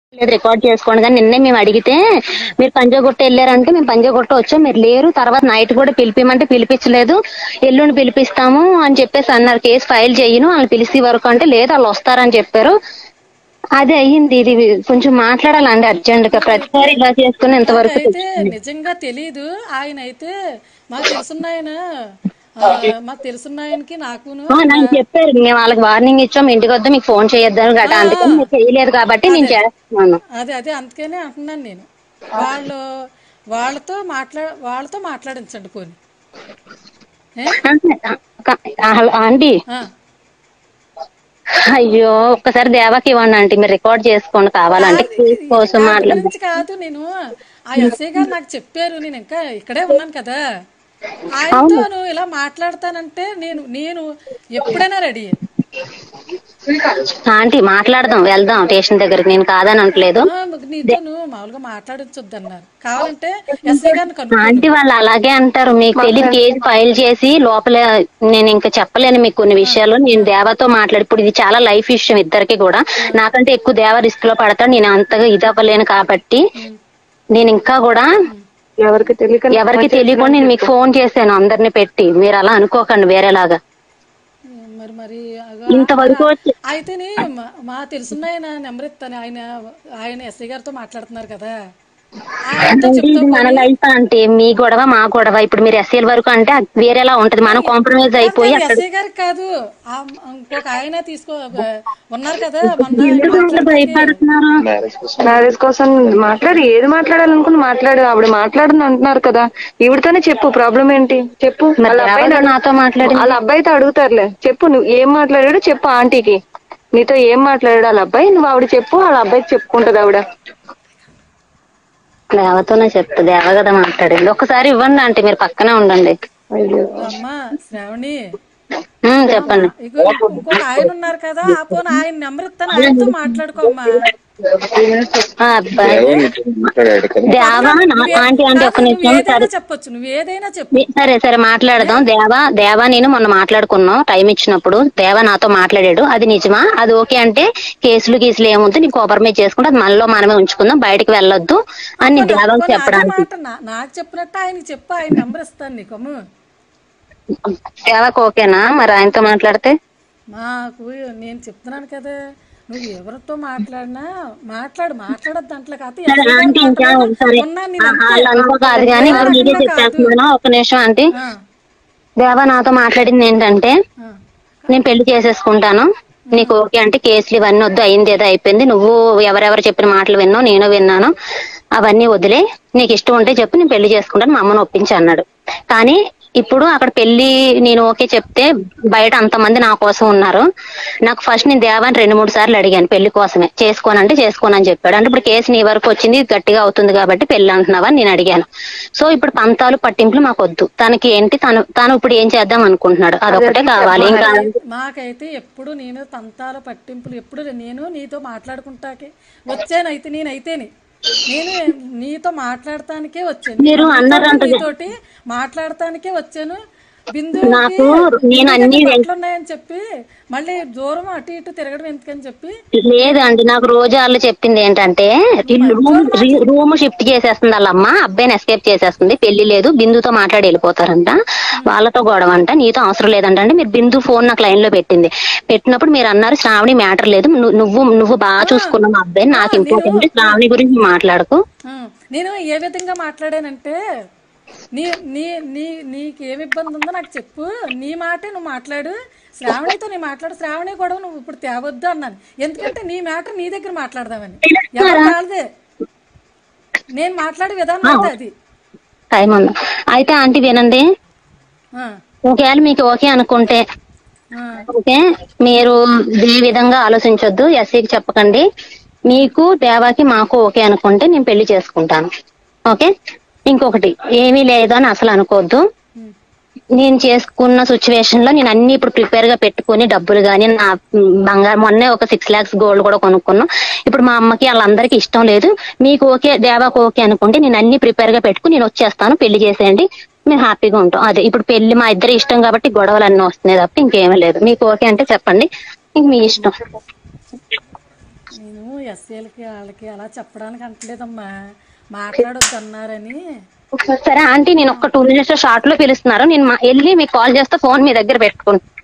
లేదు రికార్డ్ చేసుకోండి కానీ నిన్నే మేము అడిగితే మీరు పంజాగుట్ట వెళ్ళారంటే మేము పంజాగుట్ట వచ్చాం మీరు లేరు తర్వాత నైట్ కూడా పిలిపిమంటే పిలిపించలేదు ఎల్లుండి పిలిపిస్తాము అని చెప్పేసి అన్నారు కేసు ఫైల్ చేయను వాళ్ళు పిలిచి వరకు అంటే లేదు వాళ్ళు వస్తారని చెప్పారు అది అయ్యింది ఇది కొంచెం మాట్లాడాలండి అర్జెంట్ గా ప్రతిసారి ఇలా చేసుకుని ఇంతవరకు అయితే నిజంగా తెలీదు ఆయన అయితే మాకు తెలుసున్న ఆయన ఆ, మాకు తెలుసున్న ఆయనకి నాకును ఆ, నాకు చెప్పారు మేము వాళ్ళకి వార్నింగ్ ఇచ్చాం ఇంటికి వద్ద మీకు ఫోన్ చేయొద్దని గట్రా అందుకని మీరు చేయలేదు కాబట్టి నేను చేస్తున్నాను అదే అదే అందుకనే అంటున్నాను నేను వాళ్ళు వాళ్ళతో మాట్లా వాళ్ళతో మాట్లాడించండి పోనీ ఏ? ఆంటీ ఆ. అయ్యో ఒక్కసారి దేవాకి ఇవ్వండి ఆంటీ మీరు రికార్డ్ చేసుకోండి కావాలంటే కేసు కోసం దాని మాట్లాడు గురించి కాదు నేను ఆ ఎస్ఐ గారు నాకు చెప్పారు నేను ఇంకా ఇక్కడే ఉన్నాను కదా ఆయనతో నువ్వు ఇలా మాట్లాడతానంటే నేను నేను ఎప్పుడైనా రెడీ ఆంటీ మాట్లాడదాం వెళ్దాం స్టేషన్ దగ్గరికి నేను కాదని అనట్లేదు నీతో నువ్వు మామూలుగా మాట్లాడించొద్దు అన్నారు కావాలంటే ఎస్ఐ గారిని కనుక్కో ఆంటీ వాళ్ళు అలాగే అంటారు మీకు తెలియదు కేసు ఫైల్ చేసి లోపల నేను ఇంకా చెప్పలేను మీకు కొన్ని విషయాలు నేను దేవతో మాట్లాడి ఇప్పుడు ఇది చాలా లైఫ్ విషయం ఇద్దరికి కూడా నాకంటే ఎక్కువ దేవ రిస్క్ లో పడతాడు నేను అంతగా ఇది అవ్వలేను కాబట్టి నేను ఇంకా కూడా ఎవరికి తెలియక ఎవరికి తెలియకుండా నేను మీకు ఫోన్ చేశాను అందరిని పెట్టి మీరు అలా అనుకోకండి వేరేలాగా మరి మరి అగో ఇంతవరకు వచ్చి అయితేనే మా- మా తెలుసున్న ఆయన నెంబర్ ఇస్తాను ఆయన ఆయన ఎస్ఐ గారితో మాట్లాడుతున్నారు కదా ఆయనతో అంటే చెప్తా ఇది మన లైఫ్ అంటే మీ గొడవ మా గొడవ ఇప్పుడు మీరు ఎస్ఎల్ వరకు అంటే అది వేరేలా ఉంటది మనం కాంప్రమైజ్ అయిపోయి అక్కడ ఎస్ఐ గారికి కాదు ఆ ఇంకొక ఆయన తీసుకో ఉన్నారు కదా మొన్న ఎందుకు అంత భయపడుతున్నారు మ్యారేజ్ కోసం మాట్లాడి ఏది మాట్లాడాలనుకుని మాట్లాడు ఆవిడ మాట్లాడని అంటున్నారు కదా ఈవిడతోనే చెప్పు ప్రాబ్లం ఏంటి చెప్పు వాళ్ళ అబ్బాయిని ఎవరు నాతో మాట్లాడింది వాళ్ళ అబ్బాయితో అడుగుతారులే చెప్పు నువ్వు ఏం మాట్లాడాడో చెప్పు ఆంటీకి నీతో ఏం మాట్లాడాడు వాళ్ళ అబ్బాయి నువ్వు ఆవిడ చెప్పు వాళ్ళ అబ్బాయికి చెప్పుకుంటది ఆవిడ దేవతోనే చెప్తా దేవ కదా మాట్లాడింది ఒకసారి ఇవ్వండి అంటే మీరు పక్కనే ఉండండి అమ్మా శ్రావణి ఉమ్, చెప్పండి ఇగో ఇంకొక ఆయన ఉన్నారు కదా ఆ పోను ఆయన నెంబర్ ఇస్తాను ఆయనతో మాట్లాడుకోమ్మా ఆ అబ్బాయి దేవా నా- ఆంటీ ఆంటీ ఒక్క నువ్వు నిమిషం ఏదైనా చెప్పొచ్చు నువ్వు ఏదైనా చెప్పు మీ- సరే సరే మాట్లాడదాం దేవా దేవా నేను మొన్న మాట్లాడుకున్నాం టైం ఇచ్చినప్పుడు దేవా నాతో మాట్లాడాడు అది నిజమా అది ఓకే అంటే కేసులు గీసులు ఏముంది నీకు కాంప్రమైజ్ చేసుకుంటే అది మనలో మనమే ఉంచుకుందాం బయటకు వెళ్ళొద్దు అని దేవాకి పోనీ అదే చెప్పడానికి మాట నా- నాకు చెప్పినట్టు ఆయనకి చెప్పు ఆయన నెంబర్ ఇస్తాను నీకు అమ్ము దేవాకి ఓకేనా మరి ఆయనతో మాట్లాడితే మాకు నేను చెప్తున్నాను కదా నువ్వు ఎవరితో మాట్లాడినా మాట్లాడు మాట్లాడద్దు దాంట్లో కాదు సరే ఆంటీ ఇంకా సరే ఆ, వాళ్ళు అనుకో కాదు కానీ ఇప్పుడు మీరే చెప్పేస్తున్నాను ఒక నిమిషం ఆంటీ దేవా నాతో మాట్లాడింది ఏంటంటే నేను పెళ్లి చేసేసుకుంటాను నీకు ఓకే అంటే కేసులు ఇవన్నీ వద్దు అయింది ఏదో అయిపోయింది నువ్వు ఎవరెవరు చెప్పిన మాటలు విన్నావు నేను విన్నాను అవన్నీ వదిలే నీకు ఇష్టం ఉంటే చెప్పు నేను పెళ్లి చేసుకుంటాను మా అమ్మను ఒప్పించి అన్నాడు కానీ ఇప్పుడు అక్కడ పెళ్లి నేను ఓకే చెప్తే బయట అంతమంది నా కోసం ఉన్నారు నాకు ఫస్ట్ నేను దేవాన్ని రెండు మూడు సార్లు అడిగాను పెళ్లి కోసమే చేసుకోనంటే చేసుకోనని చెప్పాడు అంటే ఇప్పుడు కేసు నీ వరకు వచ్చింది గట్టిగా అవుతుంది కాబట్టి పెళ్లి అంటున్నావా అని నేను అడిగాను సో ఇప్పుడు పంతాలు పట్టింపులు మాకు వద్దు తనకి ఏంటి తను తను ఇప్పుడు ఏం చేద్దాం అనుకుంటున్నాడు అదొకటే కావాలి ఇంకా మాకైతే ఎప్పుడు నేను తంతాల పట్టింపులు ఎప్పుడు నేను నీతో మాట్లాడుకుంటాకే వచ్చాను అయితే నేనైతేనే నేను నీతో మాట్లాడటానికే వచ్చాను మీరు అన్నారంట నీతోటి మాట్లాడటానికే వచ్చాను బిందు నాకు నేను అన్ని ఉన్నాయని చెప్పి మళ్ళీ దూరం అటు ఇటు తిరగడం ఎందుకని చెప్పి లేదండి నాకు రోజు వాళ్ళు చెప్పింది ఏంటంటే ఇల్లు రూమ్ రీ- రూమ్ షిఫ్ట్ చేసేస్తుంది వాళ్ళ అమ్మ అబ్బాయిని ఎస్కేప్ చేసేస్తుంది పెళ్లి లేదు బిందుతో మాట్లాడి వెళ్ళిపోతారంట వాళ్ళతో గొడవ అంట నీతో అవసరం లేదంట అంటే మీరు బిందు ఫోన్ నాకు లైన్ లో పెట్టింది పెట్టినప్పుడు మీరు అన్నారు శ్రావణి మ్యాటర్ లేదు ను- నువ్వు నువ్వు బాగా చూసుకున్నావు మా అబ్బాయిని నాకు ఇంపార్టెంట్ శ్రావణి గురించి మాట్లాడుకో ఆ, నేను ఏ విధంగా మాట్లాడానంటే నీ నీ నీ నీకు ఏమి ఇబ్బంది ఉందో నాకు చెప్పు నీ మాటే నువ్వు మాట్లాడు శ్రావణితో నీ మాట్లాడు శ్రావణి కూడా నువ్వు ఇప్పుడు తేవద్దు అన్నాను ఎందుకంటే నీ మ్యాటర్ నీ దగ్గర మాట్లాడదామని ఎవరు కాదే నేను మాట్లాడే విధానం అయితే అది టైం ఉంది అయితే ఆంటీ వినండి ఆ, ఒకవేళ మీకు ఓకే అనుకుంటే ఆ, ఓకే మీరు ఏ విధంగా ఆలోచించొద్దు ఎస్సీకి చెప్పకండి మీకు దేవాకి మాకు ఓకే అనుకుంటే నేను పెళ్లి చేసుకుంటాను ఓకే ఇంకొకటి ఏమీ లేదు అని అసలు అనుకోవద్దు ఉమ్, నేను చేసుకున్న సిచ్యువేషన్ లో నేను అన్ని ఇప్పుడు ప్రిపేర్ గా పెట్టుకుని డబ్బులు గానీ నా మ్, బంగారం మొన్నే ఒక సిక్స్ లాక్స్ గోల్డ్ కూడా కొనుక్కున్నాం ఇప్పుడు మా అమ్మకి వాళ్ళందరికీ ఇష్టం లేదు మీకు ఓకే దేవాకు ఓకే అనుకుంటే నేను అన్ని ప్రిపేర్ గా పెట్టుకుని నేను వచ్చేస్తాను పెళ్లి చేసేయండి మేము హ్యాపీగా ఉంటాం అదే ఇప్పుడు పెళ్లి మా ఇద్దరి ఇష్టం కాబట్టి గొడవలు అన్నీ వస్తున్నాయి తప్ప ఇంకేమీ లేదు మీకు ఓకే అంటే చెప్పండి ఇంక మీ ఇష్టం నేను ఎస్ఏలకి వాళ్ళకి అలా చెప్పడానికి అంటలేదమ్మా మాట్లాడొద్దు అన్నారని సరే ఆంటీ నేను ఒక టూ మినిట్స్ షార్ట్ లో పిలుస్తున్నారు నేను మా- వెళ్ళి మీకు కాల్ చేస్తే ఫోన్ మీ దగ్గర పెట్టుకుంటాను